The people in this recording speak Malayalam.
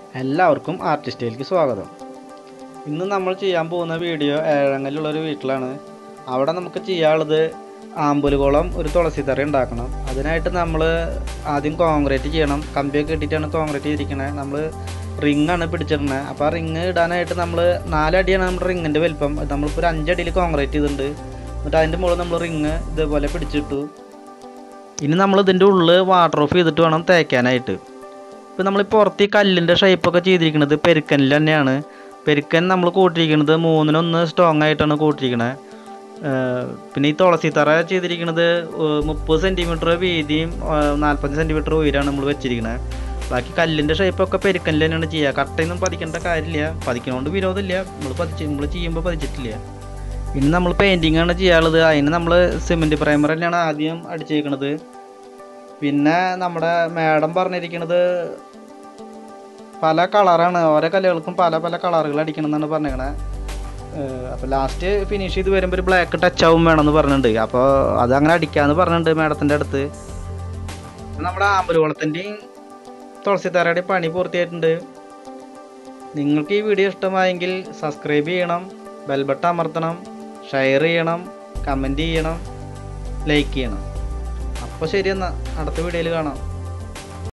എല്ലാവർക്കും ആർട്ടിസ്റ്റിലേക്ക് സ്വാഗതം ഇന്ന് നമ്മൾ ചെയ്യാൻ പോകുന്ന വീഡിയോ ഏഴങ്ങലുള്ള ഒരു വീട്ടിലാണ് അവിടെ നമുക്ക് ചെയ്യാനുള്ളത് ആമ്പലുകുളം ഒരു തുളസിത്തറ ഉണ്ടാക്കണം അതിനായിട്ട് നമ്മൾ ആദ്യം കോൺക്രീറ്റ് ചെയ്യണം കമ്പിയൊക്കെ ഇട്ടിട്ടാണ് കോൺക്രീറ്റ് ചെയ്തിരിക്കണത് നമ്മൾ റിങ് ആണ് പിടിച്ചിരുന്നത് അപ്പോൾ ആ റിങ് ഇടാനായിട്ട് നമ്മൾ നാലടിയാണ് നമ്മുടെ റിങ്ങിൻ്റെ വലിപ്പം അത് നമ്മളിപ്പോൾ ഒരു അഞ്ചടിയിൽ കോൺക്രീറ്റ് ചെയ്തിട്ടുണ്ട് എന്നിട്ട് അതിൻ്റെ മുകളിൽ നമ്മൾ റിങ് ഇതേപോലെ പിടിച്ചിട്ടു ഇനി നമ്മൾ ഇതിൻ്റെ ഉള്ളിൽ വാട്ടർ ഓഫ് ചെയ്തിട്ട് വേണം തേക്കാനായിട്ട് ഇപ്പം നമ്മൾ പുറത്ത് ഈ കല്ലിൻ്റെ ഷേപ്പൊക്കെ ചെയ്തിരിക്കുന്നത് പെരുക്കനിൽ തന്നെയാണ് പെരുക്കൻ നമ്മൾ കൂട്ടിയിരിക്കുന്നത് മൂന്നിനൊന്ന് സ്ട്രോങ് ആയിട്ടാണ് കൂട്ടിയിരിക്കുന്നത് പിന്നെ ഈ തുളസി തറ ചെയ്തിരിക്കുന്നത് മുപ്പത് സെൻറ്റിമീറ്റർ വീതിയും നാൽപ്പത് സെൻറ്റിമീറ്റർ ഉയരാണ് നമ്മൾ വെച്ചിരിക്കുന്നത് ബാക്കി കല്ലിൻ്റെ ഷേപ്പൊക്കെ പെരുക്കനിൽ തന്നെയാണ് ചെയ്യുക കട്ടയൊന്നും പതിക്കേണ്ട കാര്യമില്ല പതിക്കണോണ്ട് വിരോധമില്ല നമ്മൾ പതിച്ച് നമ്മൾ ചെയ്യുമ്പോൾ പതിച്ചിട്ടില്ല ഇനി നമ്മൾ പെയിൻറ്റിങ് ആണ് ചെയ്യാനുള്ളത് അതിന് നമ്മൾ സിമെൻറ്റ് പ്രൈമർ തന്നെയാണ് ആദ്യം അടിച്ചേക്കണത് പിന്നെ നമ്മുടെ മാഡം പറഞ്ഞിരിക്കുന്നത് പല കളറാണ് ഓരോ കല്ലുകൾക്കും പല പല കളറുകൾ അടിക്കണം എന്നാണ് പറഞ്ഞേക്കണേ അപ്പോൾ ലാസ്റ്റ് ഫിനിഷ് ചെയ്ത് വരുമ്പോൾ ഒരു ബ്ലാക്ക് ടച്ച് ആവും വേണമെന്ന് പറഞ്ഞിട്ടുണ്ട് അപ്പോൾ അത് അങ്ങനെ അടിക്കാമെന്ന് പറഞ്ഞിട്ടുണ്ട് മാഡത്തിൻ്റെ അടുത്ത് നമ്മുടെ ആമ്പലുകുളത്തിൻ്റെയും തുളസിത്താരയുടെയും പണി പൂർത്തിയായിട്ടുണ്ട് നിങ്ങൾക്ക് ഈ വീഡിയോ ഇഷ്ടമായെങ്കിൽ സബ്സ്ക്രൈബ് ചെയ്യണം ബെൽബട്ട അമർത്തണം ഷെയർ ചെയ്യണം കമൻറ്റ് ചെയ്യണം ലൈക്ക് ചെയ്യണം അപ്പോൾ ശരി എന്നാൽ അടുത്ത വീഡിയോയിൽ കാണാം